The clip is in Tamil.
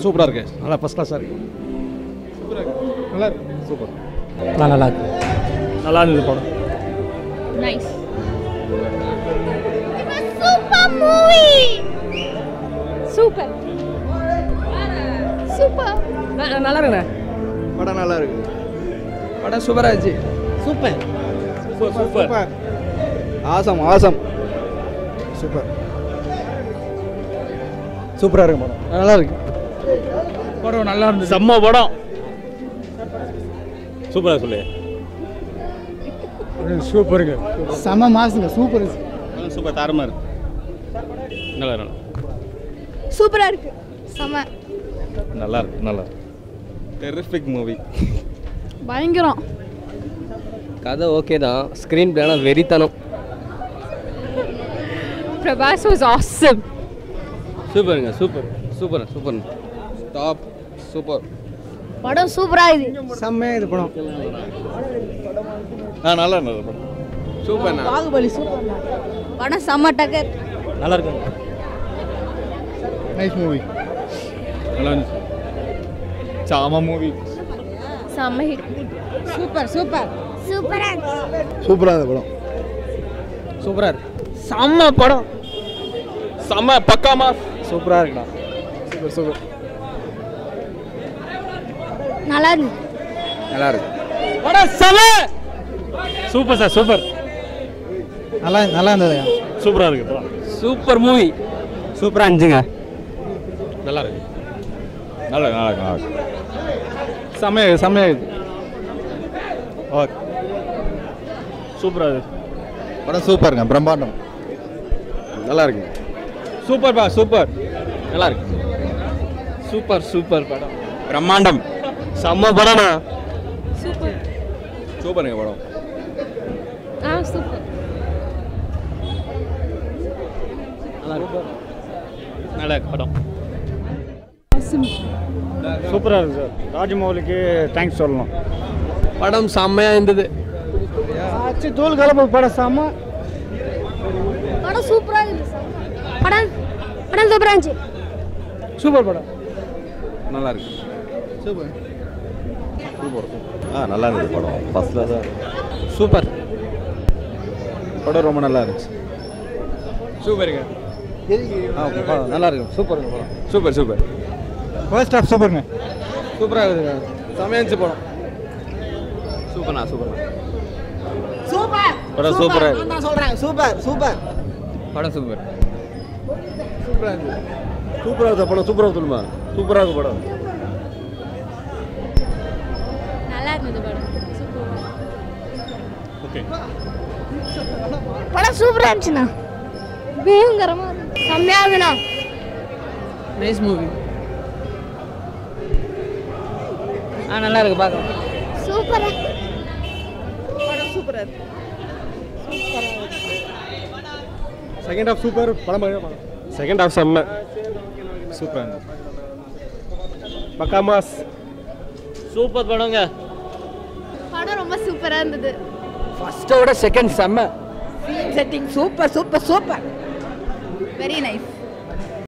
சூப்பராக இருக்கு நல்லா ஃபஸ்ட் கிளாஸாக இருக்கு நல்லா இருக்கு சூப்பர் நல்லா இருக்கு நல்லா இருந்தது படம் Nice. Super movie. Super. Super. நல்லா இருக்குண்ணே படம் நல்லா இருக்கு படம் சூப்பராக இருந்துச்சு super super awesome awesome super சூப்பராக இருக்கு படம் நல்லா இருக்கு படம் நல்லா இருந்தது செம்ம படம் சூப்பராக சொல்லு சூப்பருங்க செம மாசுங்க சூப்பர் சூப்பர் தரமாக இருக்கு நல்லா நல்லா சூப்பரா இருக்கு செம நல்லா இருக்கு நல்லா டெரிஃபிக் மூவி பயங்கரம் கதை ஓகே தான் ஸ்க்ரீன் பிளேனா வெறித்தனம் பிரபாஸ் வாஸ் ஆசம் சூப்பருங்க super super super top super படம் சூப்பரா இது செம்மையாக இது படம் ஆ நல்லா இருந்தது படம் சூப்பர்ண்ணா பாகுபலி சூப்பர் படம் செம்ம டக்கர் நல்லா இருக்கு நைஸ் மூவி நல்லா இருந்துச்சு சாமா மூவி செம்ம ஹிட் சூப்பர் சூப்பர் சூப்பரா சூப்பராக இருந்த படம் சூப்பராக இருக்கு செம்ம படம் செம்ம பக்காமா சூப்பராக இருக்குண்ணா சூப்பர் சூப்பர் நல்லா இருக்கு நல்லா இருக்கு படம் செம சூப்பர் சார் சூப்பர் நல்லா நல்லா இருந்தது சூப்பராக இருக்கு படம் சூப்பர் மூவி சூப்பராக இருந்துச்சுங்க நல்லா இருக்கு நல்லா இருக்கு நல்லா இருக்கு நல்லா இருக்கு செம்மையாக செம்மையாக இது ஓகே சூப்பராக இருக்கு படம் சூப்பருங்க பிரம்மாண்டம் நல்லா இருக்கு சூப்பர் பா சூப்பர் நல்லா இருக்கு சூப்பர் சூப்பர் படம் பிரம்மாண்டம் செம்ம படம்ண்ணா சூப்பர் சூப்பருங்க படம் ஆ சூப்பர் நல்லா இருக்கு படம் சூப்பராக இருக்கு சார் ராஜமௌலிக்கு தேங்க்ஸ் சொல்லணும் படம் செம்மையாக இருந்தது ஆச்சு தூள் கலப்பு படம் செம்ம படம் சூப்பரா இருக்கு படம் படம் சூப்பரா இருந்துச்சு சூப்பர் படம் நல்லா இருக்கு சூப்பர் ஆ நல்லா இருந்தது படம் ஃபஸ்ட்டில் தான் சூப்பர் படம் ரொம்ப நல்லா இருந்துச்சு சூப்பருங்க ஆ படம் நல்லா இருக்கு சூப்பருங்க படம் சூப்பர் சூப்பர் ஃபர்ஸ்ட் ஹாஃப் சூப்பருங்க சூப்பராக இருக்குதுங்க செம்மையாக இருந்துச்சு படம் சூப்பர்ண்ணா சூப்பர்ண்ணா படம் சூப்பராக இருக்கு நான் சொல்கிறேன் சூப்பர் சூப்பர் படம் சூப்பர் சூப்பராக இருந்துச்சு சூப்பராக இருக்க படம் சூப்பராக சொல்லுமா சூப்பராக இருக்கு படம் நல்லா இருந்தது படம் ஓகே படம் சூப்பரா இருந்துச்சுண்ணா பயங்கரமா இருக்கு செம்மையா இருக்குண்ணா நைஸ் மூவி ஆ நல்லா இருக்கு பார்க்கலாம் சூப்பரா செகண்ட் ஹாஃப் சூப்பர் படம் படம் செகண்ட் ஹாஃப் செம்ம சூப்பராக இருந்தது பக்கா மாஸ் சூப்பர் படங்க படம் ரொம்ப சூப்பரா இருந்தது ஃபர்ஸ்ட்டோட செகண்ட் செம்ம setting super super super very nice